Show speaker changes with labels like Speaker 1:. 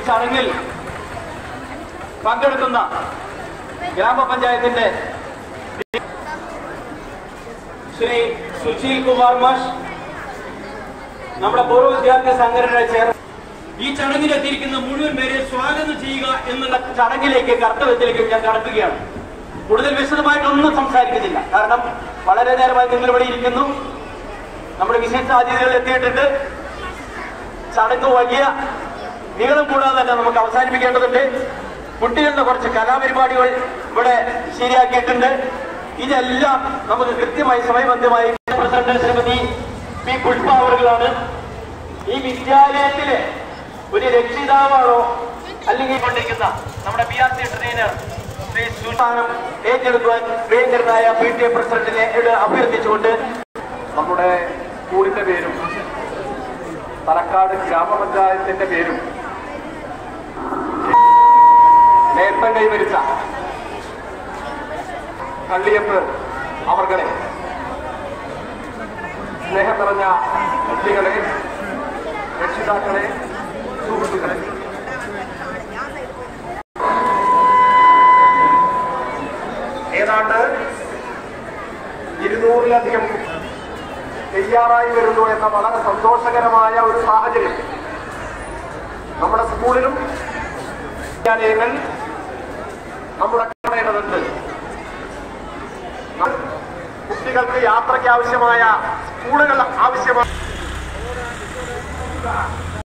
Speaker 1: ചടങ്ങിൽ പങ്കെടുക്കുന്ന ഗ്രാമപഞ്ചായത്തിന്റെ ശ്രീ സുശീൽ കുമാർ മാഷ് നമ്മുടെ പൂർവ്വ വിദ്യാർത്ഥി സംഘടനയുടെ ചെയർ ഈ ചടങ്ങിൽ എത്തിയിരിക്കുന്ന മുഴുവൻ പേരെ സ്വാഗതം ചെയ്യുക എന്നുള്ള ചടങ്ങിലേക്ക് കർത്തവ്യത്തിലേക്ക് ഞാൻ കടക്കുകയാണ് കൂടുതൽ വിശദമായിട്ടൊന്നും സംസാരിക്കുന്നില്ല കാരണം വളരെ നേരമായി നിങ്ങൾ ഇവിടെ ഇരിക്കുന്നു നമ്മുടെ വിശേഷ അതിഥികൾ എത്തിയിട്ടുണ്ട് ചടങ്ങ് വലിയ നീളം കൂടാതെ തന്നെ നമുക്ക് അവസാനിപ്പിക്കേണ്ടതുണ്ട് കുട്ടികളുടെ കുറച്ച് കലാപരിപാടികൾ ഇവിടെ ശരിയാക്കിയിട്ടുണ്ട് ഇതെല്ലാം നമുക്ക് കൃത്യമായി സമയബന്ധമായി പ്രസിഡന്റ് ശ്രീമതി പി പുഷ്പ അവറുകളാണ് ഈ വിദ്യാലയത്തിലെ ഒരു രക്ഷിതാവാണോ അല്ലെങ്കിൽ കൊണ്ടിരിക്കുന്ന നമ്മുടെ P R C trainer Shri Sushanam ഏറ്റെടുക്കുവാൻ പ്രിയങ്കരനായ പി ടി എ പ്രസിഡന്റിനെ ഇവിടെ അഭ്യർത്ഥിച്ചുകൊണ്ട്
Speaker 2: നമ്മുടെ സ്കൂളിന്റെ പേരും തലക്കാട് ഗ്രാമപഞ്ചായത്തിന്റെ പേരും നേട്ടം കൈവരിച്ച കള്ളിയപ്പ് അവർകളെ സ്നേഹം നിറഞ്ഞ കുട്ടികളെ രക്ഷിതാക്കളെ സുഹൃത്തുക്കളെ ഏതാണ്ട് ഇരുന്നൂറിലധികം തയ്യാറായി വരുന്നു എന്ന വളരെ സന്തോഷകരമായ ഒരു സാഹചര്യം നമ്മുടെ സ്കൂളിലും വിദ്യാലയങ്ങൾ നമ്മുടെ കാണേണ്ടതുണ്ട് കുട്ടികൾക്ക് യാത്രയ്ക്ക് ആവശ്യമായ സ്കൂളുകൾ ആവശ്യമായ